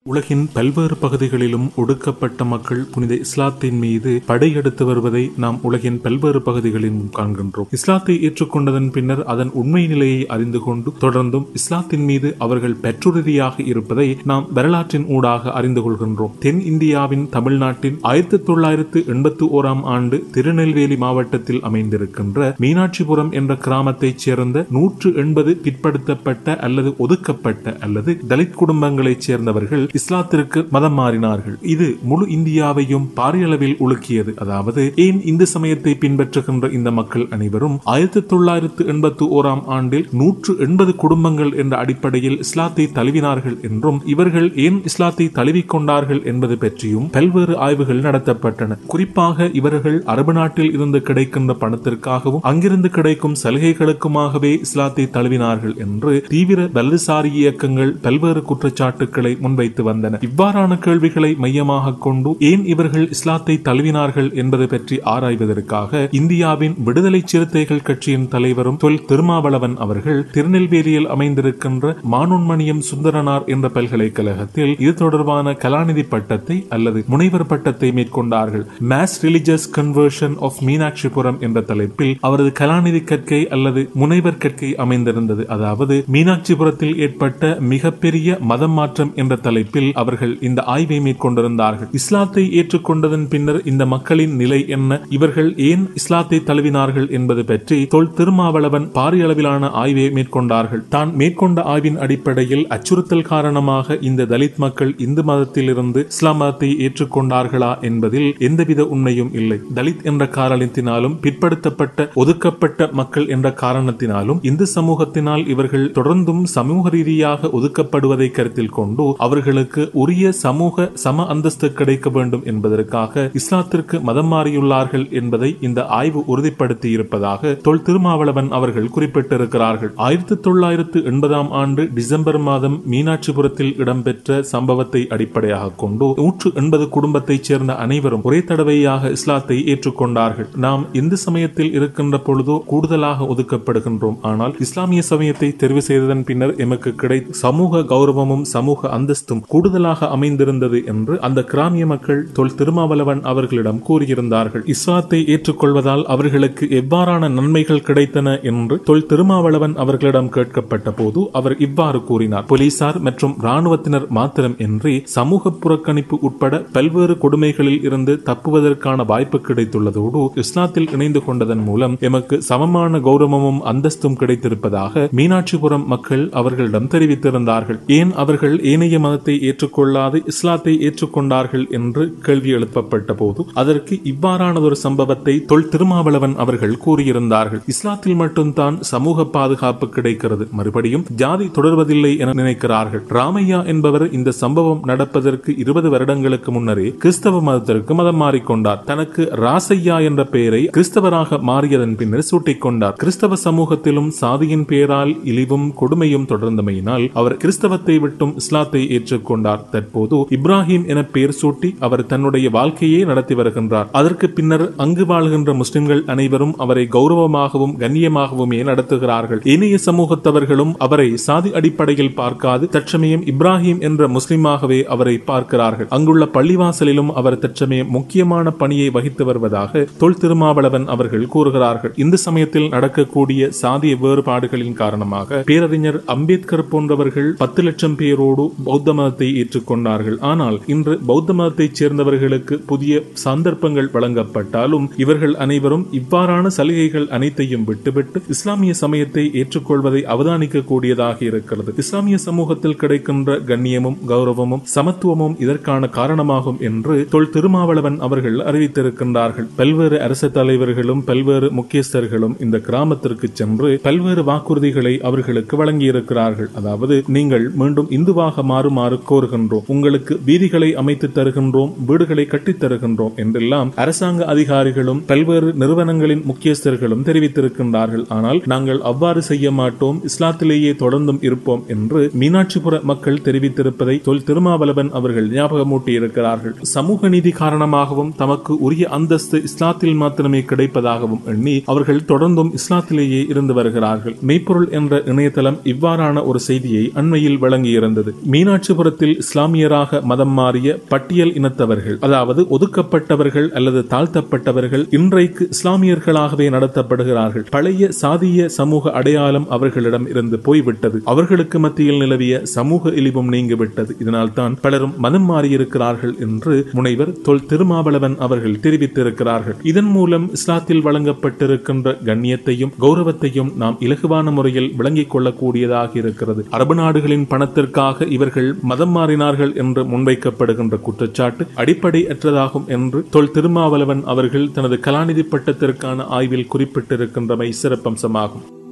உலகின் பல்வேறு பகுதிகளிலும் ஒடுக்கப்பட்ட மக்கள் புனித இஸ்லாத்தின் மீது படையெடுத்து வருவதை நாம் உலகின் பல்வேறு பகுதிகளிலும் காண்கின்றோம் இஸ்லாத்தை ஏற்றுக்கொண்டதன் பின்னர் அதன் உண்மை நிலையை அறிந்து கொண்டு தொடர்ந்தும் இஸ்லாத்தின் மீது அவர்கள் பெற்றுறுதியாக இருப்பதை நாம் வரலாற்றின் ஊடாக அறிந்து கொள்கின்றோம் தென் இந்தியாவின் தமிழ்நாட்டின் ஆயிரத்தி தொள்ளாயிரத்து எண்பத்தி ஓராம் ஆண்டு திருநெல்வேலி மாவட்டத்தில் அமைந்திருக்கின்ற மீனாட்சிபுரம் என்ற கிராமத்தைச் சேர்ந்த நூற்று எண்பது பிற்படுத்தப்பட்ட அல்லது ஒதுக்கப்பட்ட அல்லது தலித் குடும்பங்களைச் சேர்ந்தவர்கள் இஸ்லாத்திற்கு மதம் மாறினார்கள் இது முழு இந்தியாவையும் பாரியளவில் உலுக்கியது அதாவது ஏன் இந்து சமயத்தை பின்பற்றுகின்ற இந்த மக்கள் அனைவரும் ஆயிரத்தி தொள்ளாயிரத்து எண்பத்தி ஓராம் ஆண்டில் நூற்று எண்பது குடும்பங்கள் என்ற அடிப்படையில் இஸ்லாத்தை தழுவினார்கள் என்றும் இவர்கள் ஏன் இஸ்லாத்தை தழுவிக்கொண்டார்கள் என்பது பற்றியும் பல்வேறு ஆய்வுகள் நடத்தப்பட்டன குறிப்பாக இவர்கள் அரபு நாட்டில் இருந்து கிடைக்கின்ற பணத்திற்காகவும் அங்கிருந்து கிடைக்கும் சலுகைகளுக்குமாகவே இஸ்லாத்தை தழுவினார்கள் என்று தீவிர வலதுசாரி இயக்கங்கள் பல்வேறு குற்றச்சாட்டுக்களை முன்வைத்து வந்தன இவ்வாறான கேள்விகளை மையமாக கொண்டு ஏன் இவர்கள் இஸ்லாத்தை தழுவினார்கள் என்பது பற்றி ஆராய்வதற்காக இந்தியாவின் விடுதலை சிறுத்தைகள் கட்சியின் தலைவரும் தொல் திருமாவளவன் அவர்கள் திருநெல்வேலியில் அமைந்திருக்கின்ற மானுண்மணியம் சுந்தரனார் என்ற பல்கலைக்கழகத்தில் இது தொடர்பான கலாநிதி பட்டத்தை அல்லது முனைவர் பட்டத்தை மேற்கொண்டார்கள் mass religious conversion of Meenakshipuram என்ற தலைப்பில் அவரது கலாநிதி கற்கை அல்லது முனைவர் கற்கை அமைந்திருந்தது அதாவது மீனாட்சிபுரத்தில் ஏற்பட்ட மிகப்பெரிய மதம் மாற்றம் என்ற தலைப்பில் அவர்கள் இந்த ஆய்வை மேற்கொண்டிருந்தார்கள் இஸ்லாத்தை ஏற்றுக்கொண்டதன் பின்னர் இந்த மக்களின் நிலை என்ன இவர்கள் ஏன் இஸ்லாத்தை தழுவினார்கள் என்பது பற்றி தொல் திருமாவளவன் பாரிய அளவிலான ஆய்வை மேற்கொண்டார்கள் தான் மேற்கொண்ட ஆய்வின் அடிப்படையில் அச்சுறுத்தல் காரணமாக இந்த தலித் மக்கள் இந்து மதத்திலிருந்து இஸ்லாம் மதத்தை ஏற்றுக்கொண்டார்களா என்பதில் எந்தவித உண்மையும் இல்லை தலித் என்ற காரணத்தினாலும் பிற்படுத்தப்பட்ட ஒதுக்கப்பட்ட மக்கள் என்ற காரணத்தினாலும் இந்து சமூகத்தினால் இவர்கள் தொடர்ந்தும் சமூக ரீதியாக ஒதுக்கப்படுவதை கருத்தில் கொண்டு அவர்களுக்கு உரிய சமூக சம அந்தஸ்து கிடைக்க வேண்டும் என்பதற்காக இஸ்லாத்திற்கு மதம் மாறியுள்ளார்கள் என்பதை இந்த ஆய்வு உறுதிப்படுத்தி இருப்பதாக தொல் திருமாவளவன் அவர்கள் குறிப்பிட்டிருக்கிறார்கள் ஆயிரத்தி தொள்ளாயிரத்து எண்பதாம் ஆண்டு டிசம்பர் மாதம் மீனாட்சிபுரத்தில் இடம்பெற்ற சம்பவத்தை அடிப்படையாக கொண்டு நூற்று எண்பது குடும்பத்தைச் சேர்ந்த அனைவரும் ஒரே தடவையாக இஸ்லாத்தை ஏற்றுக்கொண்டார்கள் நாம் இந்து சமயத்தில் இருக்கின்ற பொழுதோ கூடுதலாக ஒதுக்கப்படுகின்றோம் ஆனால் இஸ்லாமிய சமயத்தை தெரிவு செய்ததன் பின்னர் எமக்கு கிடைத்த சமூக கௌரவமும் சமூக அந்தஸ்தும் கூடுதலாக அமைந்திருந்தது என்று அந்த கிராமிய மக்கள் தொல் திருமாவளவன் அவர்களிடம் கூறியிருந்தார்கள் இஸ்லாத்தை ஏற்றுக்கொள்வதால் அவர்களுக்கு எவ்வாறான நன்மைகள் கிடைத்தன என்று தொல் திருமாவளவன் அவர்களிடம் கேட்கப்பட்ட போது அவர் இவ்வாறு கூறினார் போலீசார் மற்றும் ராணுவத்தினர் மாத்திரம் இன்றி சமூக புறக்கணிப்பு உட்பட பல்வேறு கொடுமைகளில் இருந்து தப்புவதற்கான வாய்ப்பு கிடைத்துள்ளதோடு இஸ்லாத்தில் இணைந்து கொண்டதன் மூலம் எமக்கு சமமான கௌரவமும் அந்தஸ்தும் கிடைத்திருப்பதாக மீனாட்சிபுரம் மக்கள் அவர்களிடம் தெரிவித்திருந்தார்கள் ஏன் அவர்கள் ஏனைய மதத்தை ஏற்றுக்கொள்ளாது இஸ்லாத்தை ஏற்றுக்கொண்டார்கள் என்று கேள்வி எழுப்பப்பட்ட போது அதற்கு இவ்வாறானதொரு சம்பவத்தை தொல் திருமாவளவன் அவர்கள் கூறியிருந்தார்கள் இஸ்லாத்தில் மட்டும்தான் சமூக பாதுகாப்பு கிடைக்கிறது மறுபடியும் ஜாதி தொடர்வதில்லை என நினைக்கிறார்கள் ராமையா என்பவர் இந்த சம்பவம் நடப்பதற்கு இருபது வருடங்களுக்கு முன்னரே கிறிஸ்தவ மதத்திற்கு மதம் மாறிக்கொண்டார் தனக்கு ராசையா என்ற பெயரை கிறிஸ்தவராக மாறியதன் பின்னர் சூட்டிக் கொண்டார் கிறிஸ்தவ சமூகத்திலும் சாதியின் பெயரால் இழிவும் கொடுமையும் தொடர்ந்தமையினால் அவர் கிறிஸ்தவத்தை விட்டும் இஸ்லாத்தை ஏற்றுக்கொண்டார் தற்போது இப்ராஹிம் என பெயர் சூட்டி அவர் தன்னுடைய வாழ்க்கையே நடத்தி வருகின்றார் அதற்கு பின்னர் அங்கு வாழ்கின்ற முஸ்லிம்கள் அனைவரும் அவரை கௌரவமாகவும் கண்ணியமாகவுமே நடத்துகிறார்கள் ஏனைய சமூகத்தவர்களும் அவரை சாதி அடிப்படையில் பார்க்காது தற்சமயம் இப்ராஹிம் என்ற முஸ்லிமாகவே அவரை பார்க்கிறார்கள் அங்குள்ள பள்ளிவாசலிலும் அவர் தற்சமயம் முக்கியமான பணியை வகித்து வருவதாக தொல் திருமாவளவன் அவர்கள் கூறுகிறார்கள் இந்து சமயத்தில் நடக்கக்கூடிய சாதிய வேறுபாடுகளின் காரணமாக பேரறிஞர் அம்பேத்கர் போன்றவர்கள் பத்து லட்சம் பேரோடு பௌத்த மதத்தை ஏற்றுக்கொண்டார்கள் ஆனால் இன்று பௌத்த மதத்தைச் சேர்ந்தவர்களுக்கு புதிய சந்தர்ப்பங்கள் வழங்கப்பட்டாலும் இவர்கள் அனைவரும் இவ்வாறான சலுகைகள் அனைத்தையும் விட்டுவிட்டு இஸ்லாமிய சமயத்தை ஏற்றுக்கொள்வதை அவதானிக்க கூடியதாக இருக்கிறது இஸ்லாமிய சமூகத்தில் கிடைக்கின்ற கண்ணியமும் கௌரவமும் சமத்துவமும் இதற்கான காரணமாகும் என்று தொல் திருமாவளவன் அவர்கள் அறிவித்திருக்கின்றார்கள் பல்வேறு அரசு தலைவர்களும் பல்வேறு முக்கியஸ்தர்களும் இந்த கிராமத்திற்கு சென்று பல்வேறு வாக்குறுதிகளை அவர்களுக்கு வழங்கியிருக்கிறார்கள் அதாவது நீங்கள் மீண்டும் இந்துவாக மாறுமாறு கோருகின்றோம் உங்களுக்கு வீதிகளை அமைத்து தருகின்றோம் வீடுகளை கட்டித் தருகின்றோம் என்றெல்லாம் அரசாங்க அதிகாரிகளும் பல்வேறு நிறுவனங்களின் முக்கியஸ்தர்களும் தெரிவித்திருக்கின்றார்கள் ஆனால் நாங்கள் அவ்வாறு செய்ய மாட்டோம் இஸ்லாத்திலேயே தொடர்ந்தும் இருப்போம் என்று மீனாட்சிபுர மக்கள் தெரிவித்திருப்பதை தொல் திருமாவளவன் அவர்கள் ஞாபகமூட்டி இருக்கிறார்கள் சமூக நீதி காரணமாகவும் தமக்கு உரிய அந்தஸ்து இஸ்லாத்தில் மாத்திரமே கிடைப்பதாகவும் எண்ணி அவர்கள் தொடர்ந்தும் இஸ்லாத்திலேயே இருந்து வருகிறார்கள் மெய்ப்பொருள் என்ற இணையதளம் இவ்வாறான ஒரு செய்தியை அண்மையில் வழங்கியிருந்தது மீனாட்சிபுர காலத்தில் இஸ்லாமியராக மதம் மாறிய பட்டியல் இனத்தவர்கள் அதாவது ஒதுக்கப்பட்டவர்கள் அல்லது தாழ்த்தப்பட்டவர்கள் இன்றைக்கு இஸ்லாமியர்களாகவே நடத்தப்படுகிறார்கள் பழைய சாதிய சமூக அடையாளம் அவர்களிடம் இருந்து போய்விட்டது அவர்களுக்கு மத்தியில் நிலவிய சமூக இழிவும் நீங்கிவிட்டது இதனால் தான் பலரும் மதம் மாறியிருக்கிறார்கள் என்று முனைவர் தொல் திருமாவளவன் அவர்கள் தெரிவித்திருக்கிறார்கள் இதன் மூலம் இஸ்லாத்தில் வழங்கப்பட்டிருக்கின்ற கண்ணியத்தையும் கௌரவத்தையும் நாம் இலகுவான முறையில் விளங்கிக் கொள்ளக்கூடியதாக இருக்கிறது அரபு நாடுகளின் பணத்திற்காக இவர்கள் மதம் மாறினார்கள் என்று முன்வைக்கப்படுகின்ற குற்றச்சாட்டு அடிப்படை அற்றதாகும் என்று தொல் திருமாவளவன் அவர்கள் தனது கலாநிதி பட்டத்திற்கான ஆய்வில் குறிப்பிட்டிருக்கின்றமை சிறப்பம்சமாகும்